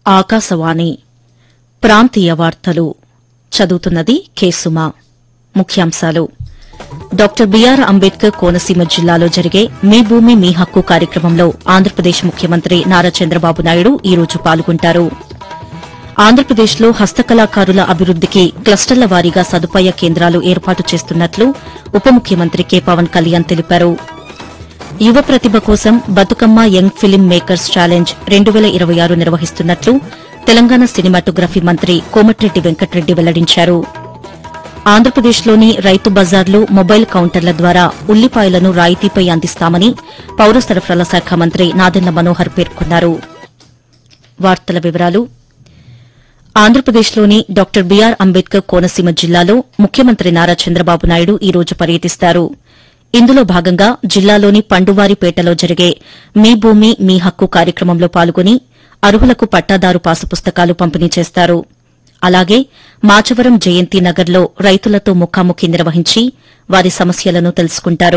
ఆకాశవాణి ప్రాంతీయ వార్తలు చదువుతున్నది కేసుమా ముఖ్యాంశాలు డాక్టర్ బీఆర్ అంబేద్కర్ కోనసీమ జిల్లాలో జరిగే మీ భూమి మీ హక్కు కార్యక్రమంలో ఆంధ్రప్రదేశ్ ముఖ్యమంత్రి నారా చంద్రబాబు నాయుడు ఈ రోజు పాల్గొంటారు ఆంధ్రప్రదేశ్లో హస్తకళాకారుల అభివృద్దికి క్లస్టర్ల వారీగా సదుపాయ కేంద్రాలు ఏర్పాటు చేస్తున్నట్లు ఉప ముఖ్యమంత్రి కె పవన్ కళ్యాణ్ తెలిపారు యువ ప్రతిభ కోసం Bathukamma young film makers challenge రెండు వేల ఇరవై ఆరు నిర్వహిస్తున్నట్లు తెలంగాణ సినిమాటోగ్రఫీ మంత్రి కోమటిరెడ్డి వెంకటరెడ్డి వెల్లడించారు ఆంధ్రప్రదేశ్లోని రైతు బజార్లు మొబైల్ కౌంటర్ల ద్వారా ఉల్లిపాయలను రాయితీపై అందిస్తామని పౌర సరఫరాల శాఖ మంత్రి నాదెండ్ల మనోహర్ పేర్కొన్నారు వార్తల వివరాలు ఆంధ్రప్రదేశ్లోని డాక్టర్ బీఆర్ అంబేద్కర్ కోనసీమ జిల్లాలో ముఖ్యమంత్రి నారా చంద్రబాబు నాయుడు ఈ రోజు పర్యటిస్తారు ఇందులో భాగంగా జిల్లాలోని పండువారిపేటలో జరిగే మీ భూమి మీ హక్కు కార్యక్రమంలో పాల్గొని అర్హులకు పట్టాదారు పాసు పుస్తకాలు పంపిణీ చేస్తారు అలాగే మాచవరం జయంతి నగర్లో రైతులతో ముఖాముఖి నిర్వహించి వారి సమస్యలను తెలుసుకుంటారు